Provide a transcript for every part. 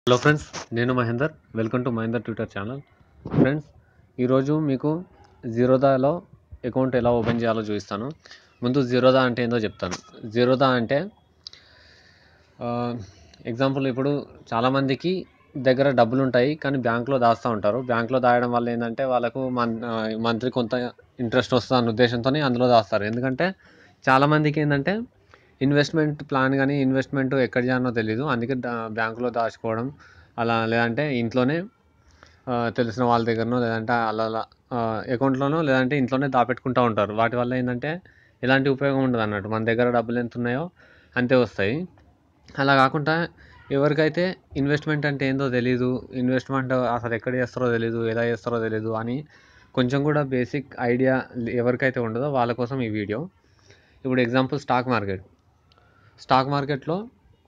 hello friends నేను Mahender welcome to Mahender Twitter channel friends ఈరోజు మీకు జీరోదాలో అకౌంట్ ఎలా ఓపెన్ చేయాలో చూపిస్తాను ముందు జీరోదా అంటే ఏందో చెప్తాను జీరోదా అంటే ఎగ్జాంపుల్ ఇప్పుడు చాలామందికి దగ్గర డబ్బులు ఉంటాయి కానీ బ్యాంక్లో దాస్తూ ఉంటారు బ్యాంక్లో దాయడం వల్ల ఏంటంటే వాళ్ళకు మన్ మంత్లీ కొంత ఇంట్రెస్ట్ వస్తుంది అన్న ఉద్దేశంతో అందులో దాస్తారు ఎందుకంటే చాలామందికి ఏంటంటే ఇన్వెస్ట్మెంట్ ప్లాన్ కానీ ఇన్వెస్ట్మెంట్ ఎక్కడ చేయాలో తెలియదు అందుకే దా- బ్యాంకులో దాచుకోవడం అలా లేదంటే ఇంట్లోనే ఆ, తెలిసిన వాళ్ళ దగ్గరనో లేదంటే అలా అలా అకౌంట్లోనో లేదంటే ఇంట్లోనే దాపెట్టుకుంటూ ఉంటారు వాటి వల్ల ఏంటంటే ఎలాంటి ఉపయోగం ఉండదు అన్నట్టు మన దగ్గర డబ్బులు ఎంత ఉన్నాయో అంతే వస్తాయి అలా కాకుండా ఎవరికైతే ఇన్వెస్ట్మెంట్ అంటే ఏందో తెలీదు ఇన్వెస్ట్మెంట్ అసలు ఎక్కడ చేస్తారో తెలీదు ఎలా చేస్తారో తెలీదు అని కొంచెం కూడా బేసిక్ ఐడియా ఎవరికైతే ఉండదో వాళ్ళ కోసం ఈ వీడియో ఇప్పుడు ఎగ్జాంపుల్ స్టాక్ మార్కెట్ స్టాక్ మార్కెట్లో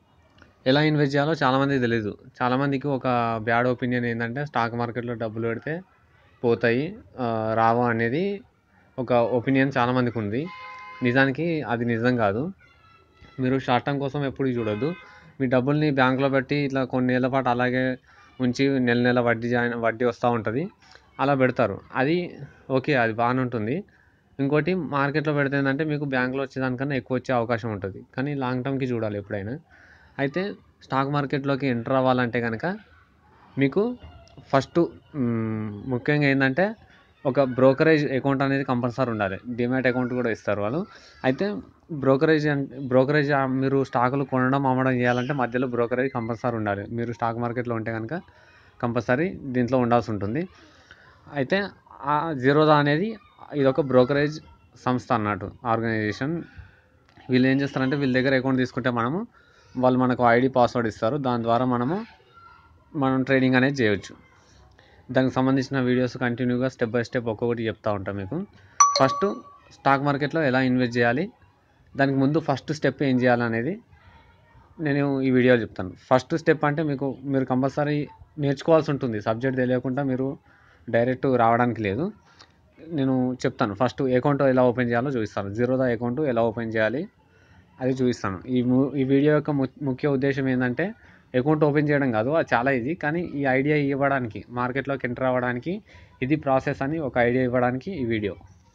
ఎలా ఇన్వెస్ట్ చేయాలో చాలామందికి తెలియదు చాలామందికి ఒక బ్యాడ్ ఒపీనియన్ ఏంటంటే స్టాక్ మార్కెట్లో డబ్బులు పెడితే పోతాయి ఆ, రావు అనేది ఒక ఒపీనియన్ చాలామందికి ఉంది నిజానికి అది నిజం కాదు మీరు షార్ట్ టర్మ్ కోసం ఎప్పుడు చూడొద్దు మీ డబ్బుల్ని బ్యాంక్లో పెట్టి ఇట్లా కొన్ని ఏళ్ళ పాటు అలాగే ఉంచి నెల నెల వడ్డీ జాయిన్ వడ్డీ వస్తూ ఉంటుంది అలా పెడతారు అది ఓకే అది బాగానే ఉంటుంది ఇంకోటి మార్కెట్లో పెడితే ఏంటంటే మీకు బ్యాంక్లో వచ్చేదానికన్నా ఎక్కువ వచ్చే అవకాశం ఉంటుంది కానీ లాంగ్ టర్మ్కి చూడాలి ఎప్పుడైనా అయితే స్టాక్ మార్కెట్లోకి ఎంటర్ అవ్వాలంటే కనుక మీకు ఫస్ట్ ముఖ్యంగా ఏంటంటే ఒక బ్రోకరేజ్ అకౌంట్ అనేది కంపల్సరీ ఉండాలి డిమాట్ అకౌంట్ కూడా ఇస్తారు వాళ్ళు అయితే బ్రోకరేజ్ బ్రోకరేజ్ మీరు స్టాకులు కొనడం అమ్మడం చేయాలంటే మధ్యలో బ్రోకరేజ్ కంపల్సరీ ఉండాలి మీరు స్టాక్ మార్కెట్లో ఉంటే కనుక కంపల్సరీ దీంట్లో ఉండాల్సి ఉంటుంది అయితే ఆ జీరోదా అనేది ఇది ఒక బ్రోకరేజ్ సంస్థ అన్నట్టు ఆర్గనైజేషన్ వీళ్ళు ఏం చేస్తారంటే వీళ్ళ దగ్గర అకౌంట్ తీసుకుంటే మనము వాళ్ళు మనకు ఐడి పాస్వర్డ్ ఇస్తారు దాని ద్వారా మనము మనం ట్రేడింగ్ అనేది చేయొచ్చు దానికి సంబంధించిన వీడియోస్ కంటిన్యూగా స్టెప్ బై స్టెప్ ఒక్కొక్కటి చెప్తా ఉంటాం మీకు ఫస్ట్ స్టాక్ మార్కెట్లో ఎలా ఇన్వెస్ట్ చేయాలి దానికి ముందు ఫస్ట్ స్టెప్ ఏం చేయాలనేది నేను ఈ వీడియోలో చెప్తాను ఫస్ట్ స్టెప్ అంటే మీకు మీరు కంపల్సరీ నేర్చుకోవాల్సి ఉంటుంది సబ్జెక్ట్ తెలియకుండా మీరు డైరెక్ట్ రావడానికి లేదు నేను చెప్తాను ఫస్ట్ అకౌంట్ ఎలా ఓపెన్ చేయాలో చూపిస్తాను జీరోదా అకౌంట్ ఎలా ఓపెన్ చేయాలి అది చూపిస్తాను ఈ ము- ఈ వీడియో యొక్క ము- ముఖ్య ఉద్దేశం ఏంటంటే అకౌంట్ ఓపెన్ చేయడం కాదు అది చాలా ఈజీ కానీ ఈ ఐడియా ఇవ్వడానికి మార్కెట్లోకి ఎంటర్ అవ్వడానికి ఇది ప్రాసెస్ అని ఒక ఐడియా ఇవ్వడానికి ఈ వీడియో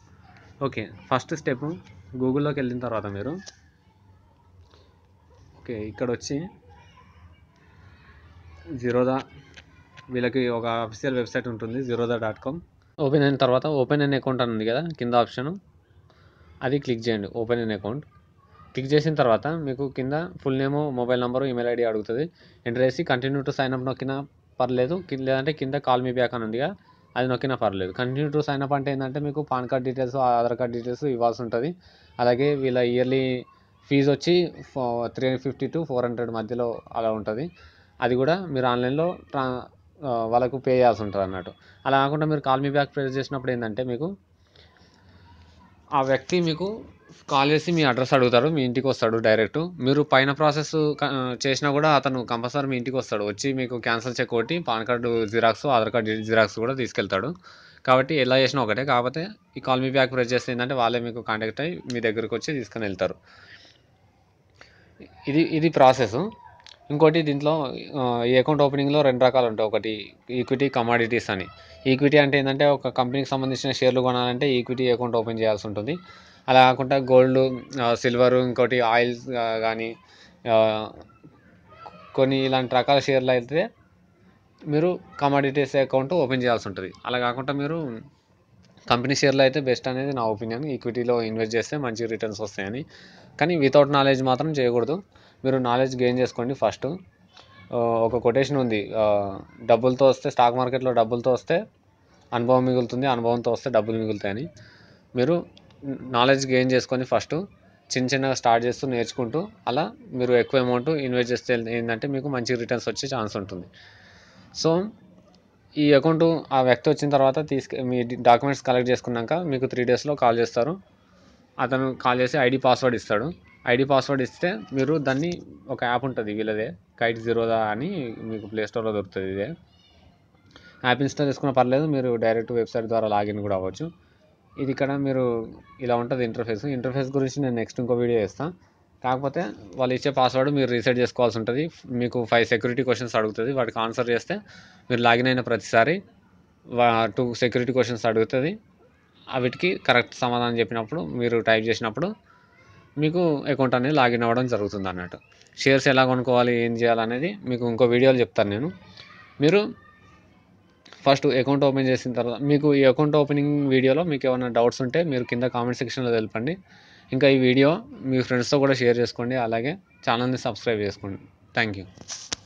ఓకే ఫస్ట్ స్టెప్ గూగుల్లోకి వెళ్ళిన తర్వాత మీరు ఓకే ఇక్కడ వచ్చి జీరోదా వీళ్ళకి ఒక అఫీషియల్ వెబ్సైట్ ఉంటుంది జీరోదా డాట్ కామ్ ఓపెన్ అయిన తర్వాత ఓపెన్ అయిన అకౌంట్ అని ఉంది కదా కింద ఆప్షన్ అది క్లిక్ చేయండి ఓపెన్ అయిన అకౌంట్ క్లిక్ చేసిన తర్వాత మీకు కింద full name mobile number email ID అడుగుతుంది ఎంటర్ చేసి కంటిన్యూ టు సైన్ అప్ నొక్కినా పర్లేదు కి- లేదంటే కింద కాల్ మీ బ్యాక్ అని ఉందిగా అది నొక్కినా పర్లేదు కంటిన్యూ టు సైన్ అప్ అంటే ఏంటంటే మీకు PAN card details Aadhaar card details ఇవ్వాల్సి ఉంటుంది అలాగే వీళ్ళ ఇయర్లీ ఫీజు వచ్చి three fifty to four hundred మధ్యలో అలా ఉంటుంది అది కూడా మీరు ఆన్లైన్లో ట్రా ఆ, వాళ్ళకు పే చేయాల్సి ఉంటుంది అన్నట్టు అలా కాకుండా మీరు కాల్ మీ బ్యాక్ ప్రెస్ చేసినప్పుడు ఏంటంటే మీకు ఆ వ్యక్తి మీకు కాల్ చేసి మీ అడ్రస్ అడుగుతాడు మీ ఇంటికి వస్తాడు డైరెక్ట్ మీరు పైన ప్రాసెస్ చేసినా కూడా అతను కంపల్సరీ మీ ఇంటికి వస్తాడు వచ్చి మీకు క్యాన్సల్ చెక్ కొట్టి PAN card xerox Aadhaar card xerox కూడా తీసుకెళ్తాడు కాబట్టి ఎలా చేసినా ఒకటే కాకపోతే ఈ కాల్ మీ బ్యాక్ ప్రెస్ చేస్తే ఏంటంటే వాళ్ళే మీకు కాంటాక్ట్ అయ్యి మీ దగ్గరికి వచ్చి తీసుకొని వెళ్తారు ఇది ఇది ప్రాసెస్ ఇంకోటి దీంట్లో ఆ, ఈ అకౌంట్ ఓపెనింగ్లో రెండు రకాలు ఉంటాయి ఒకటి ఈక్విటీ కమాడిటీస్ అని ఈక్విటీ అంటే ఏంటంటే ఒక కంపెనీకి సంబంధించిన షేర్లు కొనాలంటే ఈక్విటీ అకౌంట్ ఓపెన్ చేయాల్సి ఉంటుంది అలా కాకుండా గోల్డ్ సిల్వర్ ఇంకోటి ఆయిల్ కానీ కొన్ని ఇలాంటి రకాల షేర్లు అయితే మీరు కమాడిటీస్ అకౌంట్ ఓపెన్ చేయాల్సి ఉంటుంది అలా కాకుండా మీరు కంపెనీ షేర్లో అయితే బెస్ట్ అనేది నా ఒపీనియన్ ఈక్విటీలో ఇన్వెస్ట్ చేస్తే మంచి రిటర్న్స్ వస్తాయని కానీ వితౌట్ నాలెడ్జ్ మాత్రం చేయకూడదు మీరు నాలెడ్జ్ గెయిన్ చేసుకోండి ఫస్ట్ ఒక కొటేషన్ ఉంది ఆ, డబ్బులతో వస్తే స్టాక్ మార్కెట్లో డబ్బులతో వస్తే అనుభవం మిగులుతుంది అనుభవంతో వస్తే డబ్బులు మిగులుతాయని మీరు నాలెడ్జ్ గెయిన్ చేసుకొని ఫస్ట్ చిన్న చిన్నగా స్టార్ట్ చేస్తూ నేర్చుకుంటూ అలా మీరు ఎక్కువ అమౌంట్ ఇన్వెస్ట్ చేస్తే ఏంటంటే మీకు మంచి రిటర్న్స్ వచ్చే ఛాన్స్ ఉంటుంది సో ఈ అకౌంట్ ఆ వ్యక్తి వచ్చిన తర్వాత తీసుకు మీ డాక్యుమెంట్స్ కలెక్ట్ చేసుకున్నాక మీకు త్రీ డేస్లో కాల్ చేస్తారు అతను కాల్ చేసి ఐడి పాస్వర్డ్ ఇస్తాడు ఐడి పాస్వర్డ్ ఇస్తే మీరు దాన్ని ఒక యాప్ ఉంటుంది వీళ్ళదే కైట్ జీరోదా అని మీకు ప్లే స్టోర్లో దొరుకుతుంది ఇదే యాప్ ఇన్స్టాల్ చేసుకున్న పర్లేదు మీరు డైరెక్ట్ వెబ్సైట్ ద్వారా లాగిన్ కూడా అవ్వచ్చు ఇది ఇక్కడ మీరు ఇలా ఉంటుంది ఇంటర్ఫేస్ ఇంటర్ఫేస్ గురించి నేను నెక్స్ట్ ఇంకో వీడియో చేస్తాను కాకపోతే వాళ్ళు ఇచ్చే పాస్వర్డ్ మీరు రీసెట్ చేసుకోవాల్సి ఉంటుంది మీకు ఫైవ్ సెక్యూరిటీ క్వశ్చన్స్ అడుగుతుంది వాటికి ఆన్సర్ చేస్తే మీరు లాగిన్ అయిన ప్రతిసారి వా టూ సెక్యూరిటీ క్వశ్చన్స్ అడుగుతుంది వీటికి కరెక్ట్ సమాధానం చెప్పినప్పుడు మీరు టైప్ చేసినప్పుడు మీకు అకౌంట్ అనేది లాగిన్ అవ్వడం జరుగుతుంది అన్నట్టు షేర్స్ ఎలా కొనుక్కోవాలి ఏం చేయాలనేది మీకు ఇంకో వీడియోలో చెప్తాను నేను మీరు ఫస్ట్ అకౌంట్ ఓపెన్ చేసిన తర్వాత మీకు ఈ అకౌంట్ ఓపెనింగ్ వీడియోలో మీకు ఏమైనా డౌట్స్ ఉంటే మీరు కింద కామెంట్ సెక్షన్లో తెలపండి ఇంకా ఈ వీడియో మీ ఫ్రెండ్స్తో కూడా షేర్ చేసుకోండి అలాగే ఛానల్ని సబ్స్క్రైబ్ చేసుకోండి థ్యాంక్ యూ